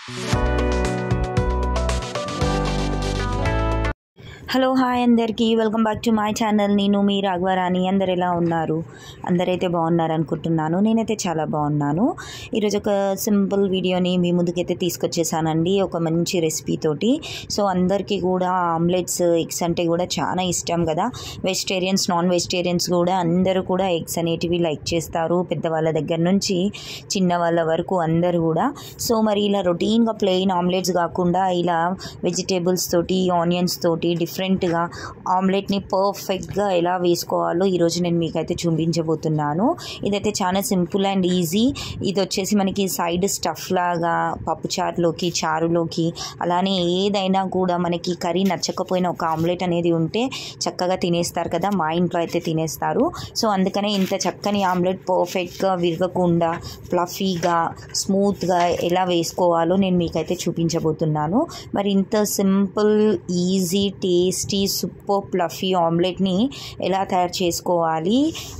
hello hi అందరికీ welcome back to my channel నేను మీ రాఘవరాణి అందరు ఎలా ఉన్నారు అందరైతే బాగున్నారు అనుకుంటున్నాను నేనైతే చాలా బాగున్నాను ఈరోజు ఒక సింపుల్ వీడియోని మీ ముందుకైతే తీసుకొచ్చేసానండి ఒక మంచి రెసిపీ తోటి సో అందరికీ కూడా ఆమ్లెట్స్ ఎగ్స్ అంటే కూడా చాలా ఇష్టం కదా వెజిటేరియన్స్ నాన్ వెజిటేరియన్స్ కూడా అందరూ కూడా ఎగ్స్ అనేటివి లైక్ చేస్తారు పెద్దవాళ్ళ దగ్గర నుంచి చిన్న వాళ్ళ వరకు అందరూ కూడా సో మరి ఇలా రొటీన్గా ప్లెయిన్ ఆమ్లెట్స్ కాకుండా ఇలా వెజిటేబుల్స్ తోటి ఆనియన్స్ తోటి డిఫరెంట్గా ఆమ్లెట్ని పర్ఫెక్ట్గా ఎలా వేసుకోవాలో ఈరోజు నేను మీకైతే చూపించబోతున్నాను ఇదైతే చాలా సింపుల్ అండ్ ఈజీ ఇది వచ్చేసి మనకి సైడ్ స్టఫ్ లాగా పప్పుచారులోకి చారులోకి అలానే ఏదైనా కూడా మనకి కర్రీ నచ్చకపోయినా ఒక ఆమ్లెట్ అనేది ఉంటే చక్కగా తినేస్తారు కదా మా ఇంట్లో అయితే తినేస్తారు సో అందుకనే ఇంత చక్కని ఆమ్లెట్ పర్ఫెక్ట్గా విరగకుండా ఫ్లఫీగా స్మూత్గా ఎలా వేసుకోవాలో నేను మీకైతే చూపించబోతున్నాను మరి ఇంత simple easy tasty super fluffy ఆమ్లెట్ని ఎలా తయారు చేసుకోవాలి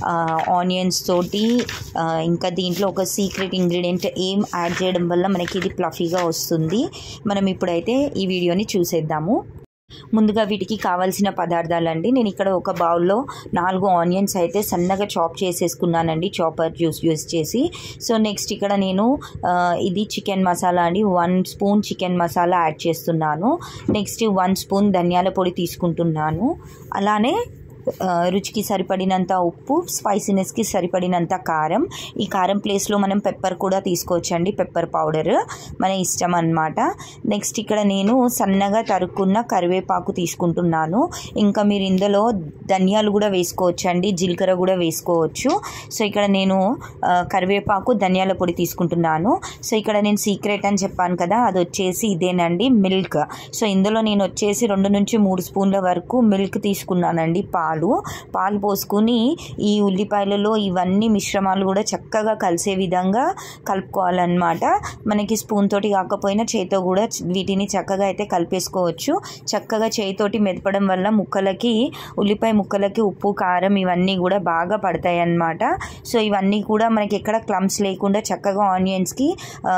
ఆనియన్స్ తోటి ఆ, ఇంకా దీంట్లో ఒక సీక్రెట్ ఇంగ్రీడియంట్ ఏం యాడ్ చేయడం వల్ల మనకి ఇది ఫ్లఫీగా వస్తుంది మనం ఇప్పుడైతే ఈ వీడియోని చూసేద్దాము ముందుగా వీటికి కావాల్సిన పదార్థాలండి నేను ఇక్కడ ఒక బౌల్లో నాలుగు ఆనియన్స్ అయితే సన్నగా చాప్ చేసేసుకున్నానండి చాపర్ జ్యూస్ యూస్ చేసి సో నెక్స్ట్ ఇక్కడ నేను ఆ, ఇది చికెన్ మసాలా అండి one spoon chicken masala add చేస్తున్నాను నెక్స్ట్ వన్ స్పూన్ ధనియాల పొడి తీసుకుంటున్నాను అలానే ఆ, రుచికి సరిపడినంత ఉప్పు స్పైసీనెస్కి సరిపడినంత కారం ఈ కారం ప్లేస్లో మనం పెప్పర్ కూడా తీసుకోవచ్చండి పెప్పర్ పౌడర్ మన ఇష్టం అన్నమాట నెక్స్ట్ ఇక్కడ నేను సన్నగా తరుక్కున్న కరివేపాకు తీసుకుంటున్నాను ఇంకా మీరు ఇందులో ధనియాలు కూడా వేసుకోవచ్చండి జీలకర్ర కూడా వేసుకోవచ్చు సో ఇక్కడ నేను ఆ, కరివేపాకు ధనియాల పొడి తీసుకుంటున్నాను సో ఇక్కడ నేను సీక్రెట్ అని చెప్పాను కదా అది వచ్చేసి ఇదేనండి మిల్క్ సో ఇందులో నేను వచ్చేసి రెండు నుంచి మూడు స్పూన్ల వరకు మిల్క్ తీసుకున్నానండి పాలు పాలు పోసుకుని ఈ ఉల్లిపాయలలో ఇవన్నీ మిశ్రమాలు కూడా చక్కగా కలిసే విధంగా కలుపుకోవాలన్నమాట మనకి స్పూన్ తోటి కాకపోయినా చేతితో కూడా వీటిని చక్కగా అయితే కలిపేసుకోవచ్చు చక్కగా చేతితోటి మెదపడం వల్ల ముక్కలకి ఉల్లిపాయ ముక్కలకి ఉప్పు కారం ఇవన్నీ కూడా బాగా పడతాయి అన్నమాట సో ఇవన్నీ కూడా మనకి ఎక్కడ క్లమ్స్ లేకుండా చక్కగా ఆనియన్స్కి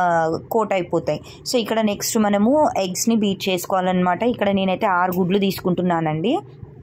కోట్ అయిపోతాయి సో ఇక్కడ నెక్స్ట్ మనము ఎగ్స్ని బీట్ చేసుకోవాలన్నమాట ఇక్కడ నేనైతే ఆరు గుడ్లు తీసుకుంటున్నానండి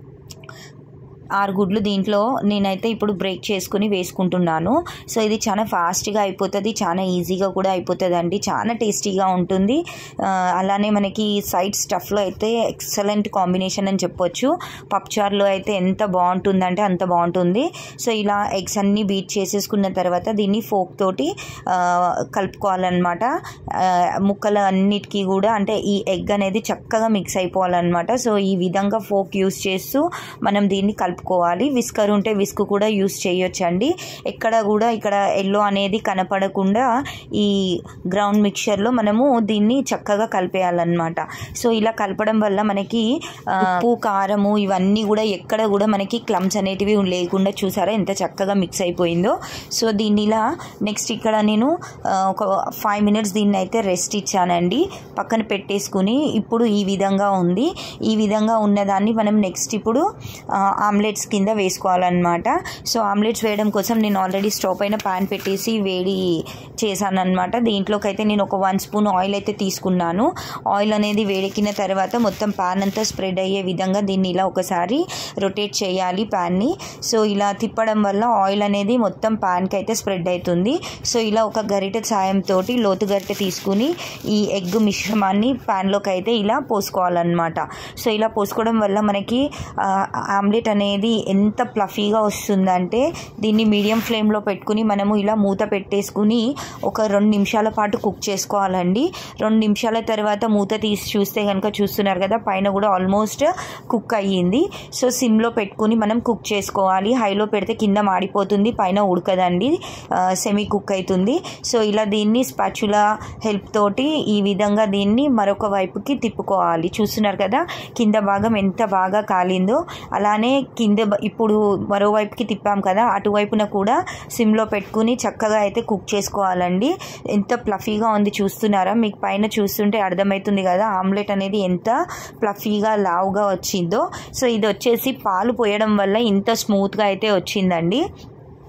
ఆరు గుడ్లు దీంట్లో నేనైతే ఇప్పుడు బ్రేక్ చేసుకుని వేసుకుంటున్నాను సో ఇది చాలా ఫాస్ట్గా అయిపోతుంది చాలా ఈజీగా కూడా అయిపోతుంది అండి చాలా టేస్టీగా ఉంటుంది ఆ, అలానే మనకి సైడ్ స్టఫ్లో అయితే ఎక్సలెంట్ కాంబినేషన్ అని చెప్పొచ్చు పప్చార్లో అయితే ఎంత బాగుంటుందంటే అంత బాగుంటుంది సో ఇలా ఎగ్స్ అన్నీ బీట్ చేసేసుకున్న తర్వాత దీన్ని ఫోక్ తోటి ఆ, కలుపుకోవాలన్నమాట ఆ, ముక్కలు అన్నిటికీ కూడా అంటే ఈ ఎగ్ అనేది చక్కగా మిక్స్ అయిపోవాలన్నమాట సో ఈ విధంగా ఫోక్ యూస్ చేస్తూ మనం దీన్ని కలుపుకోవాలి విస్కర్ ఉంటే విస్క్ కూడా యూస్ చేయొచ్చండి ఎక్కడ కూడా ఇక్కడ ఎల్లో అనేది కనపడకుండా ఈ గ్రౌండ్ మిక్చర్లో మనము దీన్ని చక్కగా కలిపేయాలన్నమాట సో ఇలా కలపడం వల్ల మనకి ఆ, ఉప్పు కారము ఇవన్నీ కూడా ఎక్కడ కూడా మనకి క్లమ్స్ అనేటివి లేకుండా చూసారా ఎంత చక్కగా మిక్స్ అయిపోయిందో సో దీన్ని ఇలా నెక్స్ట్ ఇక్కడ నేను ఆ, ఒక ఫైవ్ మినిట్స్ దీన్ని అయితే రెస్ట్ ఇచ్చానండి పక్కన పెట్టేసుకుని ఇప్పుడు ఈ విధంగా ఉంది ఈ విధంగా ఉన్నదాన్ని మనం నెక్స్ట్ ఇప్పుడు ఆ, ఆమ్లెట్స్ కింద వేసుకోవాలన్నమాట సో ఆమ్లెట్స్ వేయడం కోసం నేను ఆల్రెడీ స్టవ్ పైన పాన్ పెట్టేసి వేడి చేశాను అనమాట దీంట్లోకి అయితే నేను ఒక వన్ స్పూన్ ఆయిల్ అయితే తీసుకున్నాను ఆయిల్ అనేది వేడెక్కిన తర్వాత మొత్తం పాన్ అంతా స్ప్రెడ్ అయ్యే విధంగా దీన్ని ఇలా ఒకసారి రొటేట్ చేయాలి పాన్ని సో ఇలా తిప్పడం వల్ల ఆయిల్ అనేది మొత్తం పాన్కి అయితే స్ప్రెడ్ అవుతుంది సో ఇలా ఒక గరిటె సాయంతో లోతు గరిటె తీసుకుని ఈ ఎగ్ మిశ్రమాన్ని ప్యాన్లోకి అయితే ఇలా పోసుకోవాలన్నమాట సో ఇలా పోసుకోవడం వల్ల మనకి ఆ, ఆమ్లెట్ అనేది ఎంత ప్లఫీగా వస్తుందంటే దీన్ని మీడియం ఫ్లేమ్లో పెట్టుకుని మనము ఇలా మూత పెట్టేసుకుని ఒక రెండు నిమిషాల పాటు కుక్ చేసుకోవాలండి రెండు నిమిషాల తర్వాత మూత తీసి చూస్తే కనుక చూస్తున్నారు కదా పైన కూడా ఆల్మోస్ట్ కుక్ అయ్యింది సో సిమ్లో పెట్టుకుని మనం కుక్ చేసుకోవాలి హైలో పెడితే కింద మాడిపోతుంది పైన ఉడకదండి సెమీ కుక్ అవుతుంది సో ఇలా దీన్ని స్పాచులా హెల్ప్ తోటి ఈ విధంగా దీన్ని మరొక వైపుకి తిప్పుకోవాలి చూస్తున్నారు కదా కింద భాగం ఎంత బాగా కాలిందో అలానే కింద బ- ఇప్పుడు మరోవైపుకి తిప్పాం కదా అటువైపున కూడా సిమ్లో పెట్టుకుని చక్కగా అయితే కుక్ చేసుకోవాలండి ఎంత ప్లఫీగా ఉంది చూస్తున్నారా మీకు పైన చూస్తుంటే అర్థమవుతుంది కదా ఆమ్లెట్ అనేది ఎంత ప్లఫీగా లావుగా వచ్చిందో సో ఇది వచ్చేసి పాలు పోయడం వల్ల ఇంత స్మూత్గా అయితే వచ్చిందండి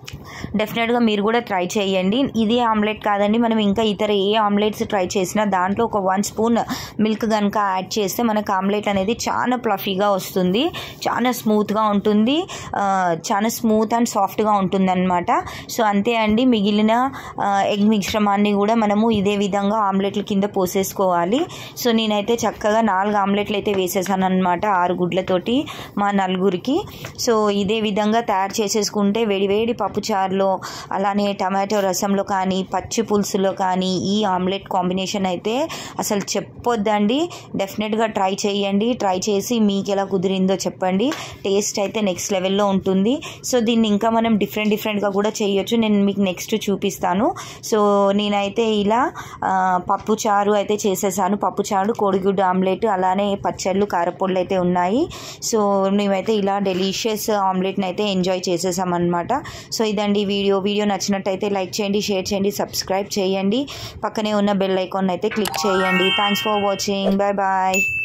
డెఫినెట్గా మీరు కూడా ట్రై చేయండి ఇది ఆమ్లెట్ కాదండి మనం ఇంకా ఇతర ఏ ఆమ్లెట్స్ ట్రై చేసినా దాంట్లో ఒక వన్ స్పూన్ మిల్క్ కనుక యాడ్ చేస్తే మనకు ఆమ్లెట్ అనేది చాలా ప్లఫీగా వస్తుంది చాలా స్మూత్గా ఉంటుంది ఆ, చాలా స్మూత్ అండ్ సాఫ్ట్గా ఉంటుంది అనమాట సో అంతే అండి మిగిలిన ఎగ్ మిశ్రమాన్ని కూడా మనము ఇదే విధంగా ఆమ్లెట్ల కింద పోసేసుకోవాలి సో నేనైతే చక్కగా నాలుగు ఆమ్లెట్లు అయితే వేసేసాను అనమాట ఆరు గుడ్లతోటి మా నలుగురికి సో ఇదే విధంగా తయారు చేసేసుకుంటే వేడివేడి పప్పుచారులో అలానే టమాటో రసంలో కానీ పచ్చి పులుసులో కానీ ఈ ఆమ్లెట్ కాంబినేషన్ అయితే అసలు చెప్పొద్దండి డెఫినెట్గా ట్రై చేయండి ట్రై చేసి మీకు ఎలా కుదిరిందో చెప్పండి టేస్ట్ అయితే నెక్స్ట్ లెవెల్లో ఉంటుంది సో దీన్ని ఇంకా మనం డిఫరెంట్ డిఫరెంట్గా కూడా చేయొచ్చు నేను మీకు నెక్స్ట్ చూపిస్తాను సో నేనైతే ఇలా ఆ, పప్పు చారు అయితే చేసేసాను పప్పు చారు కోడిగుడ్డు ఆమ్లెట్ అలానే పచ్చళ్ళు కారపొడులు అయితే ఉన్నాయి సో మేమైతే ఇలా డెలీషియస్ ఆమ్లెట్ని అయితే ఎంజాయ్ చేసేసామన్నమాట సో ఇదండి వీడియో వీడియో నచ్చినట్టయితే లైక్ చేయండి షేర్ చేయండి సబ్స్క్రైబ్ చేయండి పక్కనే ఉన్న బెల్ ఐకాన్ అయితే క్లిక్ చేయండి thanks for watching bye bye